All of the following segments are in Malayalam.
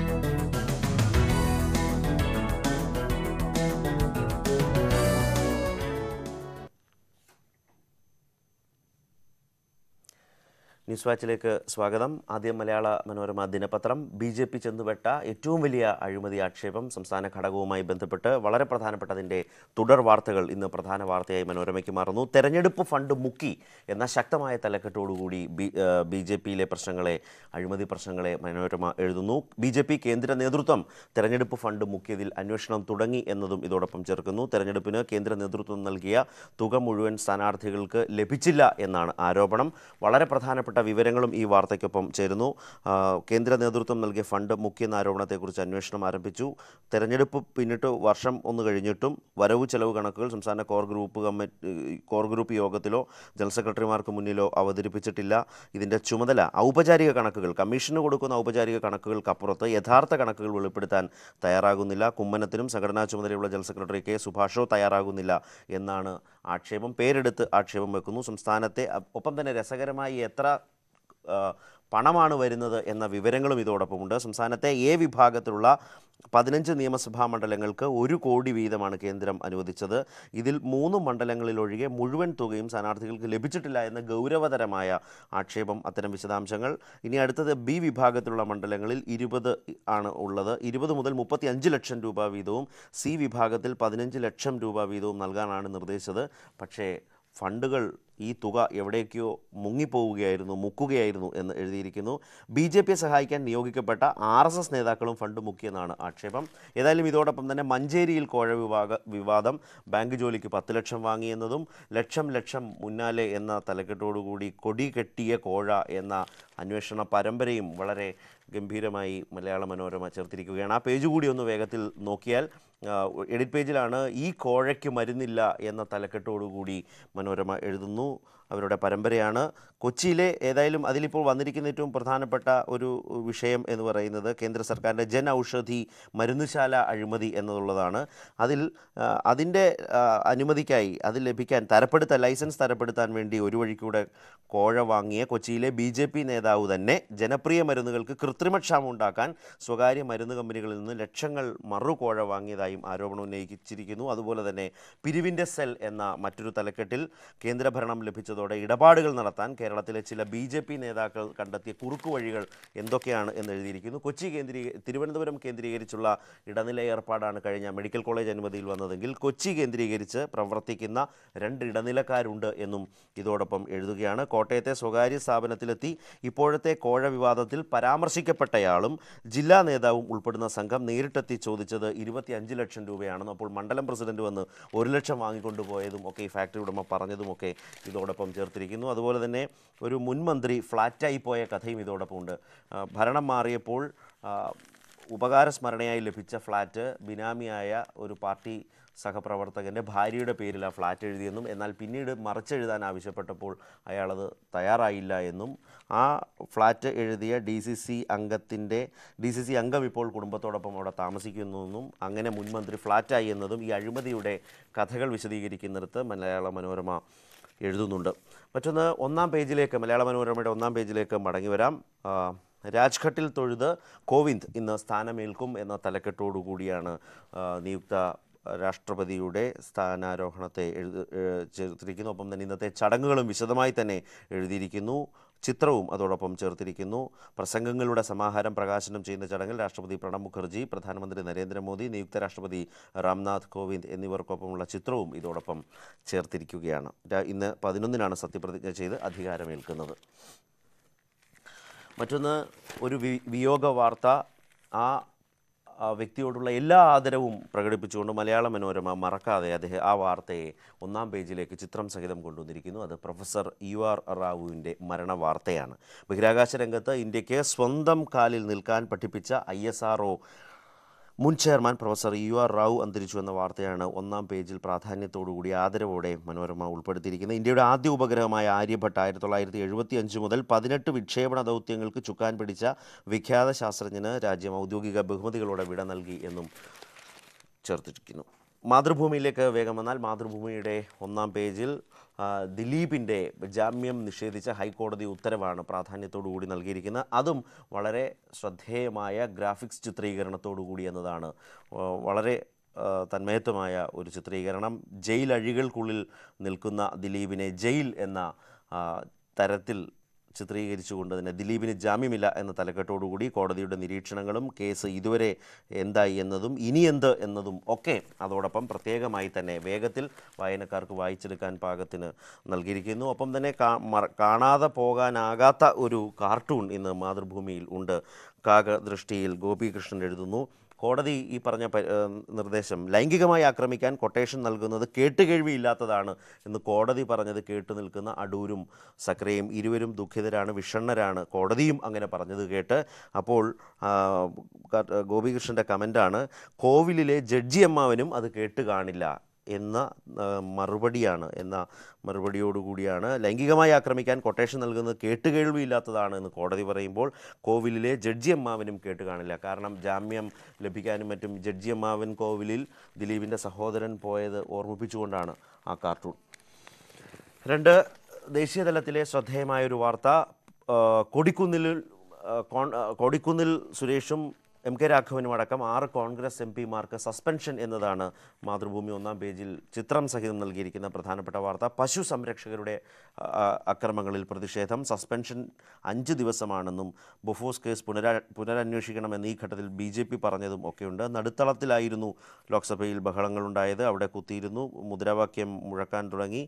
ന്യൂസ് വാച്ചിലേക്ക് സ്വാഗതം ആദ്യം മലയാള മനോരമ ദിനപത്രം ബി ജെ പി ചെന്നുപെട്ട ഏറ്റവും വലിയ അഴിമതി ആക്ഷേപം സംസ്ഥാന ഘടകവുമായി ബന്ധപ്പെട്ട് വളരെ പ്രധാനപ്പെട്ട അതിൻ്റെ തുടർ വാർത്തകൾ ഇന്ന് പ്രധാന വാർത്തയായി മനോരമയ്ക്ക് മാറുന്നു തെരഞ്ഞെടുപ്പ് ഫണ്ട് മുക്കി എന്ന ശക്തമായ തലക്കെട്ടോടുകൂടി ബി ബി ജെ പിയിലെ പ്രശ്നങ്ങളെ അഴിമതി പ്രശ്നങ്ങളെ മനോരമ എഴുതുന്നു ബി ജെ പി കേന്ദ്ര നേതൃത്വം തെരഞ്ഞെടുപ്പ് ഫണ്ട് മുക്കിയതിൽ അന്വേഷണം തുടങ്ങി എന്നതും ഇതോടൊപ്പം ചേർക്കുന്നു തെരഞ്ഞെടുപ്പിന് കേന്ദ്ര നേതൃത്വം നൽകിയ തുക മുഴുവൻ സ്ഥാനാർത്ഥികൾക്ക് ലഭിച്ചില്ല എന്നാണ് ആരോപണം വളരെ പ്രധാനപ്പെട്ട വിവരങ്ങളും ഈ വാർത്തയ്ക്കൊപ്പം ചേരുന്നു ആ, കേന്ദ്ര നേതൃത്വം നൽകിയ ഫണ്ട് മുക്കിയെന്ന ആരോപണത്തെക്കുറിച്ച് അന്വേഷണം ആരംഭിച്ചു തെരഞ്ഞെടുപ്പ് പിന്നിട്ട് വർഷം ഒന്ന് കഴിഞ്ഞിട്ടും വരവ് ചെലവ് കണക്കുകൾ സംസ്ഥാന core group committee core group യോഗത്തിലോ ജനറൽ സെക്രട്ടറിമാർക്ക് മുന്നിലോ അവതരിപ്പിച്ചിട്ടില്ല ഇതിൻ്റെ ചുമതല ഔപചാരിക കണക്കുകൾ കമ്മീഷന് കൊടുക്കുന്ന ഔപചാരിക കണക്കുകൾക്കപ്പുറത്ത് യഥാർത്ഥ കണക്കുകൾ വെളിപ്പെടുത്താൻ തയ്യാറാകുന്നില്ല കുമ്മനത്തിനും സംഘടനാ ചുമതലയുള്ള ജനറൽ സെക്രട്ടറി കെ സുഭാഷോ തയ്യാറാകുന്നില്ല എന്നാണ് ആക്ഷേപം പേരെടുത്ത് ആക്ഷേപം വെക്കുന്നു സംസ്ഥാനത്തെ അ- ഒപ്പം തന്നെ രസകരമായി എത്ര ആ, പണമാണ് വരുന്നത് എന്ന വിവരങ്ങളും ഇതോടൊപ്പമുണ്ട് സംസ്ഥാനത്തെ എ വിഭാഗത്തിലുള്ള പതിനഞ്ച് നിയമസഭാ മണ്ഡലങ്ങൾക്ക് ഒരു കോടി വീതമാണ് കേന്ദ്രം അനുവദിച്ചത് ഇതിൽ മൂന്ന് മണ്ഡലങ്ങളിലൊഴികെ മുഴുവൻ തുകയും സ്ഥാനാർത്ഥികൾക്ക് ലഭിച്ചിട്ടില്ല എന്ന ഗൗരവതരമായ ആക്ഷേപം അത്തരം വിശദാംശങ്ങൾ ഇനി അടുത്തത് ബി വിഭാഗത്തിലുള്ള മണ്ഡലങ്ങളിൽ ഇരുപത് ആണ് ഉള്ളത് ഇരുപത് മുതൽ മുപ്പത്തി അഞ്ച് ലക്ഷം രൂപ വീതവും സി വിഭാഗത്തിൽ പതിനഞ്ച് ലക്ഷം രൂപ വീതവും നൽകാനാണ് നിർദ്ദേശിച്ചത് പക്ഷേ ഫണ്ടുകൾ ഈ തുക എവിടേക്കോ മുങ്ങിപ്പോവുകയായിരുന്നു മുക്കുകയായിരുന്നു എന്ന് എഴുതിയിരിക്കുന്നു ബി ജെ പിയെ സഹായിക്കാൻ നിയോഗിക്കപ്പെട്ട ആർ എസ് എസ് നേതാക്കളും ഫണ്ട് മുക്കിയെന്നാണ് ആക്ഷേപം ഏതായാലും ഇതോടൊപ്പം തന്നെ മഞ്ചേരിയിൽ കോഴ വിഭാഗ വിവാദം ബാങ്ക് ജോലിക്ക് പത്ത് ലക്ഷം വാങ്ങിയെന്നതും ലക്ഷം ലക്ഷം മുന്നാലെ എന്ന തലക്കെട്ടോടുകൂടി കൊടി കെട്ടിയ കോഴ എന്ന അന്വേഷണ പരമ്പരയും വളരെ ഗംഭീരമായി മലയാള മനോരമ ചേർത്തിരിക്കുകയാണ് ആ പേജ് കൂടി ഒന്ന് വേഗത്തിൽ നോക്കിയാൽ ആ, എഡിറ്റ് പേജിലാണ് ഈ കോഴയ്ക്ക് മരുന്നില്ല എന്ന തലക്കെട്ടോടുകൂടി മനോരമ എഴുതുന്നു അവരുടെ പരമ്പരയാണ് കൊച്ചിയിലെ ഏതായാലും അതിലിപ്പോൾ വന്നിരിക്കുന്ന ഏറ്റവും പ്രധാനപ്പെട്ട ഒരു വിഷയം എന്ന് പറയുന്നത് കേന്ദ്ര സർക്കാരിൻ്റെ ജൻ ഔഷധി മരുന്നുശാല അഴിമതി എന്നുള്ളതാണ് അതിൽ ആ, അതിൻ്റെ ആ, അനുമതിക്കായി അത് ലഭിക്കാൻ തരപ്പെടുത്താൻ ലൈസൻസ് തരപ്പെടുത്താൻ വേണ്ടി ഒരു വഴിക്കൂടെ കോഴ വാങ്ങിയ കൊച്ചിയിലെ ബി ജെ പി നേതാവ് തന്നെ ജനപ്രിയ മരുന്നുകൾക്ക് കൃത്രിമക്ഷാമം ഉണ്ടാക്കാൻ സ്വകാര്യ മരുന്ന് കമ്പനികളിൽ നിന്ന് ലക്ഷങ്ങൾ മറു കോഴ വാങ്ങിയതായും ആരോപണം ഉന്നയിച്ചിരിക്കുന്നു അതുപോലെ തന്നെ പിരിവിൻ്റെ സെൽ എന്ന മറ്റൊരു തലക്കെട്ടിൽ കേന്ദ്രഭരണം ലഭിച്ചതോടെ ഇടപാടുകൾ നടത്താൻ കേരളത്തിലെ ചില ബി ജെ പി നേതാക്കൾ കണ്ടെത്തിയ കുറുക്കു വഴികൾ എന്തൊക്കെയാണ് എന്ന് എഴുതിയിരിക്കുന്നു കൊച്ചി കേന്ദ്രീ തിരുവനന്തപുരം കേന്ദ്രീകരിച്ചുള്ള ഇടനില ഏർപ്പാടാണ് കഴിഞ്ഞ മെഡിക്കൽ കോളേജ് അനുമതിയിൽ വന്നതെങ്കിൽ കൊച്ചി കേന്ദ്രീകരിച്ച് പ്രവർത്തിക്കുന്ന രണ്ട് ഇടനിലക്കാരുണ്ട് എന്നും ഇതോടൊപ്പം എഴുതുകയാണ് കോട്ടയത്തെ സ്വകാര്യ സ്ഥാപനത്തിലെത്തി ഇപ്പോഴത്തെ കോഴ വിവാദത്തിൽ പരാമർശിക്കപ്പെട്ടയാളും ജില്ലാ നേതാവും ഉൾപ്പെടുന്ന സംഘം നേരിട്ടെത്തി ചോദിച്ചത് ഇരുപത്തിയഞ്ച് ലക്ഷം രൂപയാണെന്നും അപ്പോൾ മണ്ഡലം പ്രസിഡന്റ് വന്ന് ഒരു ലക്ഷം വാങ്ങിക്കൊണ്ടു പോയതും ഒക്കെ ഈ ഫാക്ടറി ഉടമ പറഞ്ഞതുമൊക്കെ ഇതോടൊപ്പം ചേർത്തിരിക്കുന്നു അതുപോലെ തന്നെ ഒരു മുൻ മന്ത്രി ഫ്ലാറ്റായി പോയ കഥയും ഇതോടൊപ്പം ഉണ്ട് ആ, ഭരണം മാറിയപ്പോൾ ആ, ഉപകാരസ്മരണയായി ലഭിച്ച ഫ്ലാറ്റ് ബിനാമിയായ ഒരു പാർട്ടി സഹപ്രവർത്തകൻ്റെ ഭാര്യയുടെ പേരിൽ ആ ഫ്ലാറ്റ് എഴുതിയെന്നും എന്നാൽ പിന്നീട് മറിച്ചെഴുതാൻ ആവശ്യപ്പെട്ടപ്പോൾ അയാളത് തയ്യാറായില്ല എന്നും ആ ഫ്ലാറ്റ് എഴുതിയ ഡി സി സി അംഗത്തിൻ്റെ ഡി സി സി അംഗം ഇപ്പോൾ കുടുംബത്തോടൊപ്പം അവിടെ താമസിക്കുന്നുവെന്നും അങ്ങനെ മുൻമന്ത്രി ഫ്ലാറ്റായി എന്നതും ഈ അഴിമതിയുടെ കഥകൾ വിശദീകരിക്കുന്നിടത്ത് മലയാള മനോരമ എഴുതുന്നുണ്ട് മറ്റൊന്ന് ഒന്നാം പേജിലേക്ക് മലയാള മനോരമയുടെ ഒന്നാം പേജിലേക്ക് മടങ്ങി വരാം ആ, രാജ്ഘട്ടിൽ തൊഴുത് കോവിന്ദ് ഇന്ന് സ്ഥാനമേൽക്കും എന്ന തലക്കെട്ടോടുകൂടിയാണ് ആ, നിയുക്ത രാഷ്ട്രപതിയുടെ സ്ഥാനാരോഹണത്തെ എഴുതി ഏഹ് ചേർത്തിരിക്കുന്നു ഒപ്പം തന്നെ ഇന്നത്തെ ചടങ്ങുകളും വിശദമായി തന്നെ എഴുതിയിരിക്കുന്നു ചിത്രവും അതോടൊപ്പം ചേർത്തിരിക്കുന്നു പ്രസംഗങ്ങളുടെ സമാഹാരം പ്രകാശനം ചെയ്യുന്ന ചടങ്ങിൽ രാഷ്ട്രപതി പ്രണബ് മുഖർജി പ്രധാനമന്ത്രി നരേന്ദ്രമോദി നിയുക്ത രാഷ്ട്രപതി രാംനാഥ് കോവിന്ദ് എന്നിവർക്കൊപ്പമുള്ള ചിത്രവും ഇതോടൊപ്പം ചേർത്തിരിക്കുകയാണ് രാ- ഇന്ന് പതിനൊന്നിനാണ് സത്യപ്രതിജ്ഞ ചെയ്ത് അധികാരമേൽക്കുന്നത് മറ്റൊന്ന് ഒരു വി വിയോഗ വാർത്ത ആ ആ വ്യക്തിയോടുള്ള എല്ലാ ആദരവും പ്രകടിപ്പിച്ചുകൊണ്ട് മലയാള മനോരമ മറക്കാതെ അദ്ദേഹം ആ വാർത്തയെ ഒന്നാം പേജിലേക്ക് ചിത്രം സഹിതം കൊണ്ടുവന്നിരിക്കുന്നു അത് പ്രൊഫസർ യു ആർ റാവുവിൻ്റെ മരണ വാർത്തയാണ് ബഹിരാകാശ രംഗത്ത് ഇന്ത്യക്ക് സ്വന്തം കാലിൽ നിൽക്കാൻ പഠിപ്പിച്ച ഐ എസ് ആർ മുൻ chairman professor U R Rao അന്തരിച്ചു എന്ന വാർത്തയാണ് ഒന്നാം പേജിൽ പ്രാധാന്യത്തോടുകൂടി ആദരവോടെ മനോരമ ഉൾപ്പെടുത്തിയിരിക്കുന്നത് ഇന്ത്യയുടെ ആദ്യ ഉപഗ്രഹമായ ആര്യഭട്ട് ആയിരത്തി തൊള്ളായിരത്തി എഴുപത്തി അഞ്ച് മുതൽ പതിനെട്ട് വിക്ഷേപണ ദൗത്യങ്ങൾക്ക് ചുക്കാൻ പിടിച്ച വിഖ്യാത ശാസ്ത്രജ്ഞന് രാജ്യം ഔദ്യോഗിക ബഹുമതികളോടെ വിട നൽകി എന്നും ചേർത്തിരിക്കുന്നു മാതൃഭൂമിയിലേക്ക് വേഗം വന്നാൽ മാതൃഭൂമിയുടെ ഒന്നാം പേജിൽ ആ, ദിലീപിൻ്റെ ജാമ്യം നിഷേധിച്ച ഹൈക്കോടതി ഉത്തരവാണ് പ്രാധാന്യത്തോടു കൂടി നൽകിയിരിക്കുന്നത് അതും വളരെ ശ്രദ്ധേയമായ ഗ്രാഫിക്സ് ചിത്രീകരണത്തോടു കൂടി എന്നതാണ് ആ, വളരെ ആ, തന്മയത്വമായ ഒരു ചിത്രീകരണം ജയിൽ അഴികൾക്കുള്ളിൽ നിൽക്കുന്ന ദിലീപിനെ ജയിൽ എന്ന ആ, തരത്തിൽ ചിത്രീകരിച്ചുകൊണ്ട് തന്നെ ദിലീപിന് ജാമ്യമില്ല എന്ന തലക്കെട്ടോടുകൂടി കോടതിയുടെ നിരീക്ഷണങ്ങളും കേസ് ഇതുവരെ എന്തായി എന്നതും ഇനി എന്ത് എന്നതും ഒക്കെ അതോടൊപ്പം പ്രത്യേകമായി തന്നെ വേഗത്തിൽ വായനക്കാർക്ക് വായിച്ചെടുക്കാൻ പാകത്തിന് നൽകിയിരിക്കുന്നു ഒപ്പം തന്നെ കാ- മറ- കാണാതെ പോകാനാകാത്ത ഒരു കാർട്ടൂൺ ഇന്ന് മാതൃഭൂമിയിൽ ഉണ്ട് കാകദൃഷ്ടിയിൽ ഗോപികൃഷ്ണൻ എഴുതുന്നു കോടതി ഈ പറഞ്ഞ പ- ഏഹ് നിർദ്ദേശം ലൈംഗികമായി ആക്രമിക്കാൻ കൊട്ടേഷൻ നൽകുന്നത് കേട്ടുകേഴ്വിയില്ലാത്തതാണ് എന്ന് കോടതി പറഞ്ഞത് കേട്ടു നിൽക്കുന്ന അടൂരും സക്രയും ഇരുവരും ദുഃഖിതരാണ് വിഷണ്ണരാണ് കോടതിയും അങ്ങനെ പറഞ്ഞത് കേട്ട് അപ്പോൾ ആ, ക- ഗോപികൃഷ്ണൻ്റെ കമൻ്റാണ് കോവിലിലെ ജഡ്ജി അമ്മാവനും അത് കേട്ട് കാണില്ല എന്ന ആ, മറുപടിയാണ് എന്ന മറുപടിയോടുകൂടിയാണ് ലൈംഗികമായി ആക്രമിക്കാൻ കൊട്ടേഷൻ നൽകുന്നത് കേട്ടുകേൾവിയില്ലാത്തതാണ് എന്ന് കോടതി പറയുമ്പോൾ കോവിലിലെ ജഡ്ജി അമ്മാവനും കേട്ട് കാണില്ല കാരണം ജാമ്യം ലഭിക്കാനും മറ്റും ജഡ്ജി അമ്മാവൻ കോവിലിൽ ദിലീപിൻ്റെ സഹോദരൻ പോയത് ഓർമ്മിപ്പിച്ചുകൊണ്ടാണ് ആ കാർട്ടൂൺ രണ്ട് ദേശീയ തലത്തിലെ ശ്രദ്ധേയമായൊരു വാർത്ത ആ, കൊടിക്കുന്നിൽ ആ, കോൺ- ആ, കൊടിക്കുന്നിൽ സുരേഷും എം കെ രാഘവനും അടക്കം ആറ് കോൺഗ്രസ് എം പിമാർക്ക് സസ്പെൻഷൻ എന്നതാണ് മാതൃഭൂമി ഒന്നാം പേജിൽ ചിത്രം സഹിതം നൽകിയിരിക്കുന്ന പ്രധാനപ്പെട്ട വാർത്ത പശു സംരക്ഷകരുടെ ആ, അക്രമങ്ങളിൽ പ്രതിഷേധം സസ്പെൻഷൻ അഞ്ച് ദിവസമാണെന്നും ബൊഫോസ് കേസ് പുനരാ പുനരന്വേഷിക്കണമെന്ന് ഈ ഘട്ടത്തിൽ ബി ജെ പി പറഞ്ഞതും ഒക്കെയുണ്ട് നടുത്തളത്തിലായിരുന്നു ലോക്സഭയിൽ ബഹളങ്ങളുണ്ടായത് അവിടെ കുത്തിയിരുന്നു മുദ്രാവാക്യം മുഴക്കാൻ തുടങ്ങി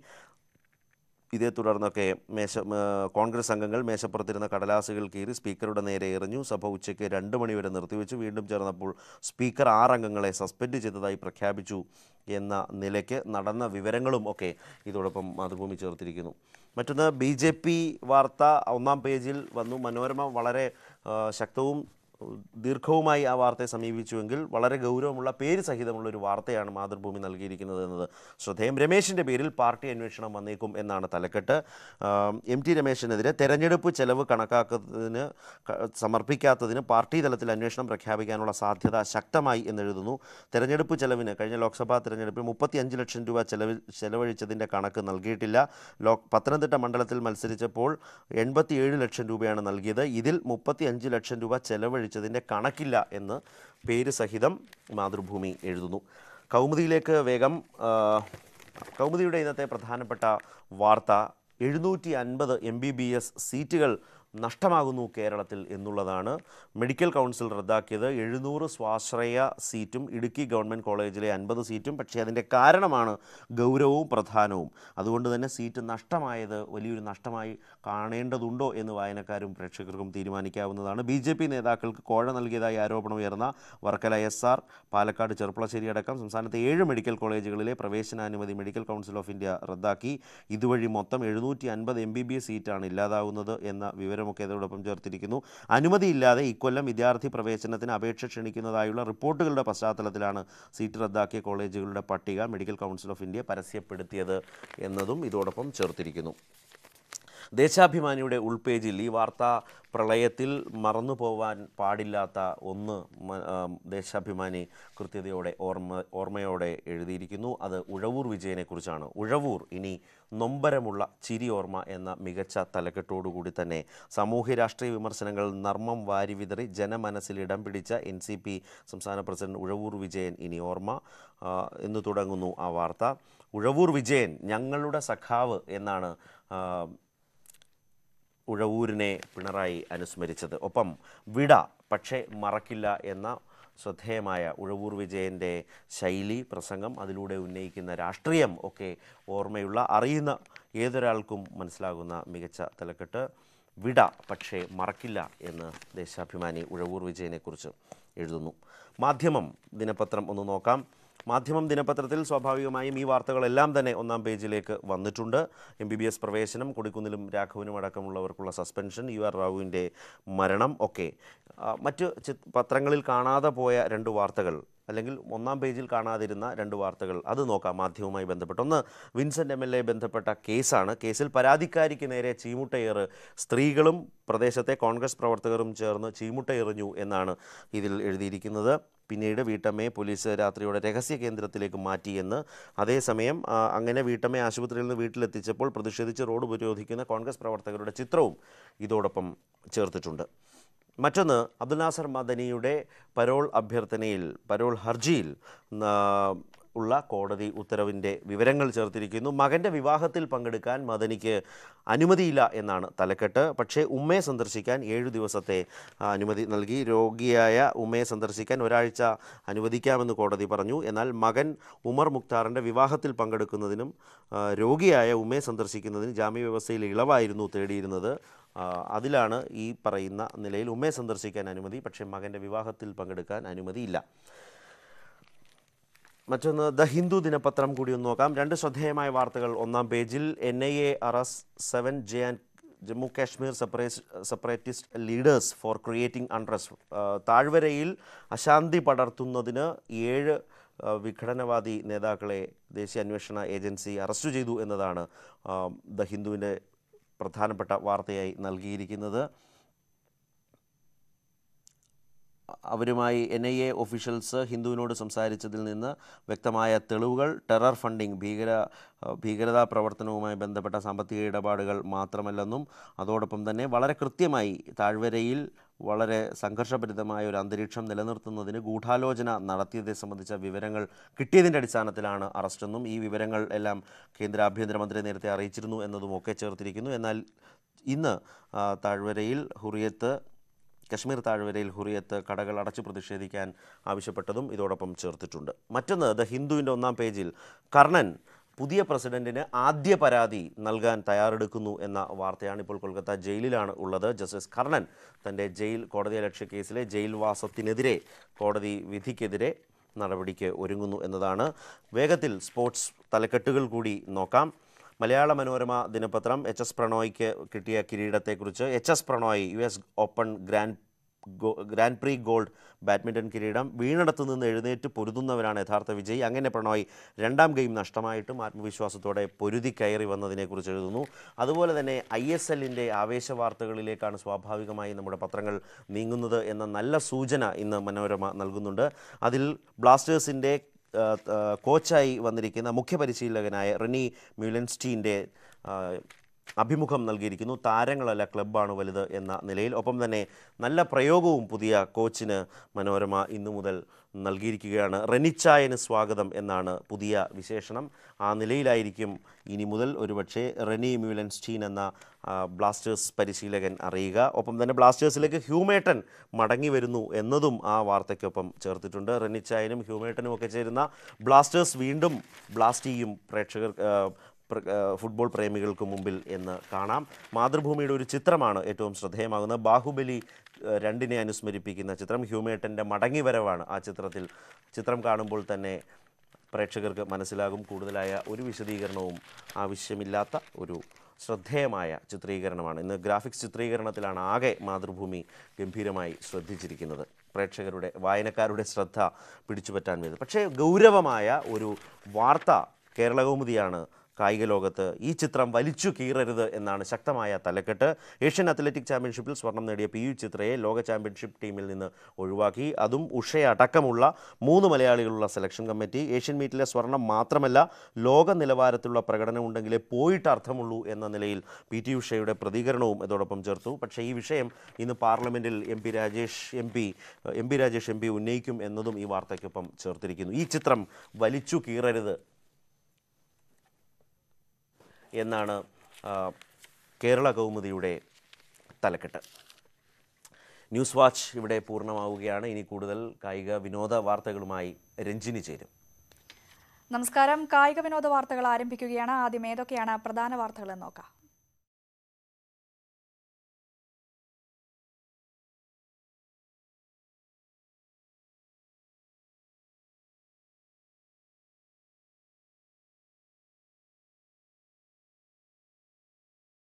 ഇതേ തുടർന്നൊക്കെ മേശ ആ, കോൺഗ്രസ് അംഗങ്ങൾ മേശപ്പുറത്തിരുന്ന കടലാസുകൾ കീറി സ്പീക്കറുടെ നേരെ എറിഞ്ഞു സഭ ഉച്ചയ്ക്ക് രണ്ട് മണിവരെ നിർത്തിവെച്ചു വീണ്ടും ചേർന്നപ്പോൾ സ്പീക്കർ ആറ് അംഗങ്ങളെ സസ്പെൻഡ് ചെയ്തതായി പ്രഖ്യാപിച്ചു എന്ന നിലയ്ക്ക് നടന്ന വിവരങ്ങളും ഒക്കെ ഇതോടൊപ്പം മാതൃഭൂമി ചേർത്തിരിക്കുന്നു മറ്റൊന്ന് ബി ജെ പി വാർത്ത ഒന്നാം പേജിൽ വന്നു മനോരമ വളരെ ആ, ശക്തവും ദീർഘവുമായി ആ വാർത്തയെ സമീപിച്ചുവെങ്കിൽ വളരെ ഗൗരവമുള്ള പേര് സഹിതമുള്ള ഒരു വാർത്തയാണ് മാതൃഭൂമി നൽകിയിരിക്കുന്നത് എന്നത് ശ്രദ്ധേയം രമേശിൻ്റെ പേരിൽ പാർട്ടി അന്വേഷണം വന്നേക്കും എന്നാണ് തലക്കെട്ട് ആം, എം ടി രമേശിനെതിരെ തെരഞ്ഞെടുപ്പ് ചെലവ് കണക്കാക്കുന്നതിന് ക- സമർപ്പിക്കാത്തതിന് പാർട്ടി തലത്തിൽ അന്വേഷണം പ്രഖ്യാപിക്കാനുള്ള സാധ്യത ശക്തമായി എന്നെഴുതുന്നു തെരഞ്ഞെടുപ്പ് ചെലവിന് കഴിഞ്ഞ ലോക്സഭാ തെരഞ്ഞെടുപ്പിൽ മുപ്പത്തി അഞ്ച് ലക്ഷം രൂപ ചെലവിൽ ചെലവഴിച്ചതിൻ്റെ കണക്ക് നൽകിയിട്ടില്ല ലോ പത്തനംതിട്ട മണ്ഡലത്തിൽ മത്സരിച്ചപ്പോൾ എൺപത്തിയേഴ് ലക്ഷം രൂപയാണ് നൽകിയത് ഇതിൽ മുപ്പത്തി അഞ്ച് ലക്ഷം രൂപ ചെലവഴിച്ചതിൻ്റെ കണക്കില്ല എന്ന് പേര് സഹിതം മാതൃഭൂമി എഴുതുന്നു കൗമുദിയിലേക്ക് വേഗം ആ, കൗമുദിയുടെ ഇന്നത്തെ പ്രധാനപ്പെട്ട വാർത്ത എഴുന്നൂറ്റി അൻപത് എം ബി ബി എസ് സീറ്റുകൾ നഷ്ടമാകുന്നു കേരളത്തിൽ എന്നുള്ളതാണ് മെഡിക്കൽ കൗൺസിൽ റദ്ദാക്കിയത് എഴുന്നൂറ് സ്വാശ്രയ സീറ്റും ഇടുക്കി ഗവൺമെൻറ് കോളേജിലെ അൻപത് സീറ്റും പക്ഷേ അതിൻ്റെ കാരണമാണ് ഗൗരവവും പ്രധാനവും അതുകൊണ്ട് തന്നെ സീറ്റ് നഷ്ടമായത് വലിയൊരു നഷ്ടമായി കാണേണ്ടതുണ്ടോ എന്ന് വായനക്കാരും പ്രേക്ഷകർക്കും തീരുമാനിക്കാവുന്നതാണ് ബി ജെ പി നേതാക്കൾക്ക് കോഴ നൽകിയതായി ആരോപണം ഉയർന്ന വർക്കല എസ് ആർ പാലക്കാട് ചെറുപ്പളശ്ശേരി അടക്കം സംസ്ഥാനത്തെ ഏഴ് മെഡിക്കൽ കോളേജുകളിലെ പ്രവേശനാനുമതി മെഡിക്കൽ കൗൺസിൽ ഓഫ് ഇന്ത്യ റദ്ദാക്കി ഇതുവഴി മൊത്തം എഴുന്നൂറ്റി അൻപത് എം ബി ബി എസ് സീറ്റാണ് ഇല്ലാതാവുന്നത് എന്ന വിവരമൊക്കെ അതോടൊപ്പം ചേർത്തിരിക്കുന്നു അനുമതിയില്ലാതെ ഇക്കൊല്ലം വിദ്യാർത്ഥി പ്രവേശനത്തിന് അപേക്ഷ ക്ഷണിക്കുന്നതായുള്ള റിപ്പോർട്ടുകളുടെ പശ്ചാത്തലത്തിലാണ് സീറ്റ് റദ്ദാക്കിയ കോളേജുകളുടെ പട്ടിക മെഡിക്കൽ കൗൺസിൽ ഓഫ് ഇന്ത്യ പരസ്യപ്പെടുത്തിയത് എന്നതും ഇതോടൊപ്പം ചേർത്തിരിക്കുന്നു ദേശാഭിമാനിയുടെ ഉൾപേജിൽ ഈ വാർത്ത പ്രളയത്തിൽ മറന്നു പോവാൻ പാടില്ലാത്ത ഒന്ന് മ- ആ, ദേശാഭിമാനി കൃത്യതയോടെ ഓർമ്മ ഓർമ്മയോടെ എഴുതിയിരിക്കുന്നു അത് ഉഴവൂർ വിജയനെക്കുറിച്ചാണ് ഉഴവൂർ ഇനി നൊമ്പരമുള്ള ചിരി ഓർമ്മ എന്ന മികച്ച തലക്കെട്ടോടുകൂടി തന്നെ സാമൂഹ്യ രാഷ്ട്രീയ വിമർശനങ്ങൾ നർമ്മം വാരി വിതറി ജനമനസ്സിൽ ഇടം പിടിച്ച എൻ സി പി സംസ്ഥാന പ്രസിഡന്റ് ഉഴവൂർ വിജയൻ ഇനി ഓർമ്മ ആ, എന്ന് തുടങ്ങുന്നു ആ വാർത്ത ഉഴവൂർ വിജയൻ ഞങ്ങളുടെ സഖാവ് എന്നാണ് ആ, ഉഴവൂരിനെ പിണറായി അനുസ്മരിച്ചത് ഒപ്പം വിട പക്ഷേ മറക്കില്ല എന്ന ശ്രദ്ധേയമായ ഉഴവൂർ വിജയൻ്റെ ശൈലി പ്രസംഗം അതിലൂടെ ഉന്നയിക്കുന്ന രാഷ്ട്രീയം ഒക്കെ ഓർമ്മയുള്ള അറിയുന്ന ഏതൊരാൾക്കും മനസ്സിലാകുന്ന മികച്ച തലക്കെട്ട് വിട പക്ഷേ മറക്കില്ല എന്ന് ദേശാഭിമാനി ഉഴവൂർ വിജയനെക്കുറിച്ച് എഴുതുന്നു മാധ്യമം ദിനപത്രം ഒന്ന് നോക്കാം മാധ്യമം ദിനപത്രത്തിൽ സ്വാഭാവികമായും ഈ വാർത്തകളെല്ലാം തന്നെ ഒന്നാം പേജിലേക്ക് വന്നിട്ടുണ്ട് എം ബി ബി എസ് പ്രവേശനം കൊടിക്കുന്നിലും രാഘവനും അടക്കമുള്ളവർക്കുള്ള സസ്പെൻഷൻ യു ആർ റാവുവിൻ്റെ മരണം ഒക്കെ ആ, മറ്റ് ചി- പത്രങ്ങളിൽ കാണാതെ പോയ രണ്ട് വാർത്തകൾ അല്ലെങ്കിൽ ഒന്നാം പേജിൽ കാണാതിരുന്ന രണ്ട് വാർത്തകൾ അത് നോക്കാം മാധ്യമവുമായി ബന്ധപ്പെട്ട് ഒന്ന് വിൻസെൻ്റ് എം എൽ എ ബന്ധപ്പെട്ട കേസാണ് കേസിൽ പരാതിക്കാരിക്ക് നേരെ ചീമുട്ടയേറ് സ്ത്രീകളും പ്രദേശത്തെ കോൺഗ്രസ് പ്രവർത്തകരും ചേർന്ന് ചീമുട്ടയെറിഞ്ഞു എന്നാണ് ഇതിൽ എഴുതിയിരിക്കുന്നത് പിന്നീട് വീട്ടമ്മയെ പോലീസ് രാത്രിയോടെ രഹസ്യ കേന്ദ്രത്തിലേക്ക് മാറ്റിയെന്ന് അതേസമയം ആ, അങ്ങനെ വീട്ടമ്മയെ ആശുപത്രിയിൽ നിന്ന് വീട്ടിലെത്തിച്ചപ്പോൾ പ്രതിഷേധിച്ച് റോഡ് ഉപരോധിക്കുന്ന കോൺഗ്രസ് പ്രവർത്തകരുടെ ചിത്രവും ഇതോടൊപ്പം ചേർത്തിട്ടുണ്ട് മറ്റൊന്ന് അബ്ദുൽ നാസർ മദനിയുടെ പരോൾ അഭ്യർത്ഥനയിൽ പരോൾ ഹർജിയിൽ ആ, ഉള്ള കോടതി ഉത്തരവിൻ്റെ വിവരങ്ങൾ ചേർത്തിരിക്കുന്നു മകൻ്റെ വിവാഹത്തിൽ പങ്കെടുക്കാൻ മദനിക്ക് അനുമതിയില്ല എന്നാണ് തലക്കെട്ട് പക്ഷേ ഉമ്മയെ സന്ദർശിക്കാൻ ഏഴു ദിവസത്തെ ആ, അനുമതി നൽകി രോഗിയായ ഉമ്മയെ സന്ദർശിക്കാൻ ഒരാഴ്ച അനുവദിക്കാമെന്ന് കോടതി പറഞ്ഞു എന്നാൽ മകൻ ഉമർ മുക്താറിൻ്റെ വിവാഹത്തിൽ പങ്കെടുക്കുന്നതിനും ആ, രോഗിയായ ഉമ്മയെ സന്ദർശിക്കുന്നതിനും ജാമ്യ വ്യവസ്ഥയിൽ ഇളവായിരുന്നു തേടിയിരുന്നത് ആ, അതിലാണ് ഈ പറയുന്ന നിലയിൽ ഉമ്മയെ സന്ദർശിക്കാൻ അനുമതി പക്ഷേ മകൻ്റെ വിവാഹത്തിൽ പങ്കെടുക്കാൻ അനുമതിയില്ല മറ്റൊന്ന് ദ ഹിന്ദു ദിനപത്രം കൂടി ഒന്ന് നോക്കാം രണ്ട് ശ്രദ്ധേയമായ വാർത്തകൾ ഒന്നാം പേജിൽ N I A arrest seven J and Jammu Kashmir separate separatist leaders for creating unrest താഴ്വരയിൽ അശാന്തി പടർത്തുന്നതിന് ഏഴ് ആ, വിഘടനവാദി നേതാക്കളെ ദേശീയ അന്വേഷണ ഏജൻസി അറസ്റ്റ് ചെയ്തു എന്നതാണ് ആ, ദ ഹിന്ദുവിൻ്റെ പ്രധാനപ്പെട്ട വാർത്തയായി നൽകിയിരിക്കുന്നത് അവരുമായി എൻ ഐ എ ഒഫീഷ്യൽസ് ഹിന്ദുവിനോട് സംസാരിച്ചതിൽ നിന്ന് വ്യക്തമായ തെളിവുകൾ ടെറർ ഫണ്ടിംഗ് ഭീകര ഭീകരതാ പ്രവർത്തനവുമായി ബന്ധപ്പെട്ട സാമ്പത്തിക ഇടപാടുകൾ മാത്രമല്ലെന്നും അതോടൊപ്പം തന്നെ വളരെ കൃത്യമായി താഴ്വരയിൽ വളരെ സംഘർഷഭരിതമായ ഒരു അന്തരീക്ഷം നിലനിർത്തുന്നതിന് ഗൂഢാലോചന നടത്തിയതെ സംബന്ധിച്ച വിവരങ്ങൾ കിട്ടിയതിൻ്റെ അടിസ്ഥാനത്തിലാണ് അറസ്റ്റെന്നും ഈ വിവരങ്ങൾ എല്ലാം കേന്ദ്ര ആഭ്യന്തരമന്ത്രി നേരത്തെ അറിയിച്ചിരുന്നു എന്നതുമൊക്കെ ചേർത്തിരിക്കുന്നു എന്നാൽ ഇന്ന് ആ, താഴ്വരയിൽ ഹുറിയത്ത് കശ്മീർ താഴ്വരയിൽ ഹുറിയത്ത് കടകൾ അടച്ചു പ്രതിഷേധിക്കാൻ ആവശ്യപ്പെട്ടതും ഇതോടൊപ്പം ചേർത്തിട്ടുണ്ട് മറ്റൊന്ന് ദ ഹിന്ദുവിൻ്റെ ഒന്നാം പേജിൽ കർണൻ പുതിയ പ്രസിഡന്റിന് ആദ്യ പരാതി നൽകാൻ തയ്യാറെടുക്കുന്നു എന്ന വാർത്തയാണ് ഇപ്പോൾ കൊൽക്കത്ത ജയിലിലാണ് ഉള്ളത് ജസ്റ്റിസ് കർണൻ തൻ്റെ ജയിൽ കോടതി ലക്ഷ്യ കേസിലെ ജയിൽവാസത്തിനെതിരെ കോടതി വിധിക്കെതിരെ നടപടിക്ക് ഒരുങ്ങുന്നു എന്നതാണ് വേഗത്തിൽ സ്പോർട്സ് തലക്കെട്ടുകൾ കൂടി നോക്കാം മലയാള മനോരമ ദിനപത്രം എച്ച് എസ് പ്രണോയ്ക്ക് കിട്ടിയ കിരീടത്തെക്കുറിച്ച് H S Prannoy U S open grand go grand prix gold badminton കിരീടം വീണിടത്തു നിന്ന് എഴുന്നേറ്റ് പൊരുതുന്നവരാണ് യഥാർത്ഥ വിജയി അങ്ങനെ പ്രണോയ് രണ്ടാം ഗെയിം നഷ്ടമായിട്ടും ആത്മവിശ്വാസത്തോടെ പൊരുതി കയറി വന്നതിനെക്കുറിച്ച് എഴുതുന്നു അതുപോലെ തന്നെ ഐ എസ് എല്ലിൻ്റെ ആവേശ വാർത്തകളിലേക്കാണ് സ്വാഭാവികമായി നമ്മുടെ പത്രങ്ങൾ നീങ്ങുന്നത് എന്ന നല്ല സൂചന ഇന്ന് മനോരമ നൽകുന്നുണ്ട് അതിൽ ബ്ലാസ്റ്റേഴ്സിൻ്റെ ആ, ആ, കോച്ചായി വന്നിരിക്കുന്ന മുഖ്യ പരിശീലകനായ റെനി മ്യൂലൻസ്റ്റീൻ്റെ ആ, അഭിമുഖം നൽകിയിരിക്കുന്നു താരങ്ങളല്ല ക്ലബ്ബാണ് വലുത് എന്ന നിലയിൽ ഒപ്പം തന്നെ നല്ല പ്രയോഗവും പുതിയ കോച്ചിന് മനോരമ ഇന്നു മുതൽ നൽകിയിരിക്കുകയാണ് റെനിച്ചായന് സ്വാഗതം എന്നാണ് പുതിയ വിശേഷണം ആ നിലയിലായിരിക്കും ഇനി മുതൽ ഒരുപക്ഷെ റെനി മ്യൂലൻസ്റ്റീൻ എന്ന ആ, ബ്ലാസ്റ്റേഴ്സ് പരിശീലകൻ അറിയുക ഒപ്പം തന്നെ ബ്ലാസ്റ്റേഴ്സിലേക്ക് ഹ്യൂമേട്ടൻ മടങ്ങി വരുന്നു എന്നതും ആ വാർത്തയ്ക്കൊപ്പം ചേർത്തിട്ടുണ്ട് റെനിച്ചായനും ഹ്യൂമേട്ടനും ഒക്കെ ചേരുന്ന ബ്ലാസ്റ്റേഴ്സ് വീണ്ടും ബ്ലാസ്റ്റ് ചെയ്യും പ്രേക്ഷകർ ആ, പ്ര- ആ, ഫുട്ബോൾ പ്രേമികൾക്ക് മുമ്പിൽ എന്ന് കാണാം മാതൃഭൂമിയുടെ ഒരു ചിത്രമാണ് ഏറ്റവും ശ്രദ്ധേയമാകുന്നത് ബാഹുബലി ആ, രണ്ടിനെ അനുസ്മരിപ്പിക്കുന്ന ചിത്രം ഹ്യൂമേട്ടൻ്റെ മടങ്ങിവരവാണ് ആ ചിത്രത്തിൽ ചിത്രം കാണുമ്പോൾ തന്നെ പ്രേക്ഷകർക്ക് മനസ്സിലാകും കൂടുതലായ ഒരു വിശദീകരണവും ആവശ്യമില്ലാത്ത ഒരു ശ്രദ്ധേയമായ ചിത്രീകരണമാണ് ഇന്ന് ഗ്രാഫിക്സ് ചിത്രീകരണത്തിലാണ് ആകെ മാതൃഭൂമി ഗംഭീരമായി ശ്രദ്ധിച്ചിരിക്കുന്നത് പ്രേക്ഷകരുടെ വായനക്കാരുടെ ശ്രദ്ധ പിടിച്ചുപറ്റാൻ വേണ്ടി പക്ഷേ ഗൗരവമായ ഒരു വാർത്ത കേരളകൗമുദിയാണ് കായിക ലോകത്ത് ഈ ചിത്രം വലിച്ചു കീറരുത് എന്നാണ് ശക്തമായ തലക്കെട്ട് ഏഷ്യൻ അത്ലറ്റിക് ചാമ്പ്യൻഷിപ്പിൽ സ്വർണം നേടിയ പി യു ചിത്രയെ ലോക ചാമ്പ്യൻഷിപ്പ് ടീമിൽ നിന്ന് ഒഴിവാക്കി അതും ഉഷയടക്കമുള്ള മൂന്ന് മലയാളികളുള്ള സെലക്ഷൻ കമ്മിറ്റി ഏഷ്യൻ മീറ്റിലെ സ്വർണം മാത്രമല്ല ലോക നിലവാരത്തിലുള്ള പ്രകടനം ഉണ്ടെങ്കിലേ പോയിട്ട് അർത്ഥമുള്ളൂ എന്ന നിലയിൽ പി ടി ഉഷയുടെ പ്രതികരണവും ഇതോടൊപ്പം ചേർത്തു പക്ഷേ ഈ വിഷയം ഇന്ന് പാർലമെൻറ്റിൽ M P Rajesh M P M P Rajesh M P ഉന്നയിക്കും എന്നതും ഈ വാർത്തയ്ക്കൊപ്പം ചേർത്തിരിക്കുന്നു ഈ ചിത്രം വലിച്ചു കീറരുത് എന്നാണ് ആ, കേരള കൗമുദിയുടെ തലക്കെട്ട് ന്യൂസ് വാച്ച് ഇവിടെ പൂർണ്ണമാവുകയാണ് ഇനി കൂടുതൽ കായിക വിനോദ വാർത്തകളുമായി രഞ്ജിനി ചേരും നമസ്കാരം കായിക വിനോദ വാർത്തകൾ ആരംഭിക്കുകയാണ് ആദ്യം ഏതൊക്കെയാണ് പ്രധാന വാർത്തകൾ എന്ന് നോക്കാം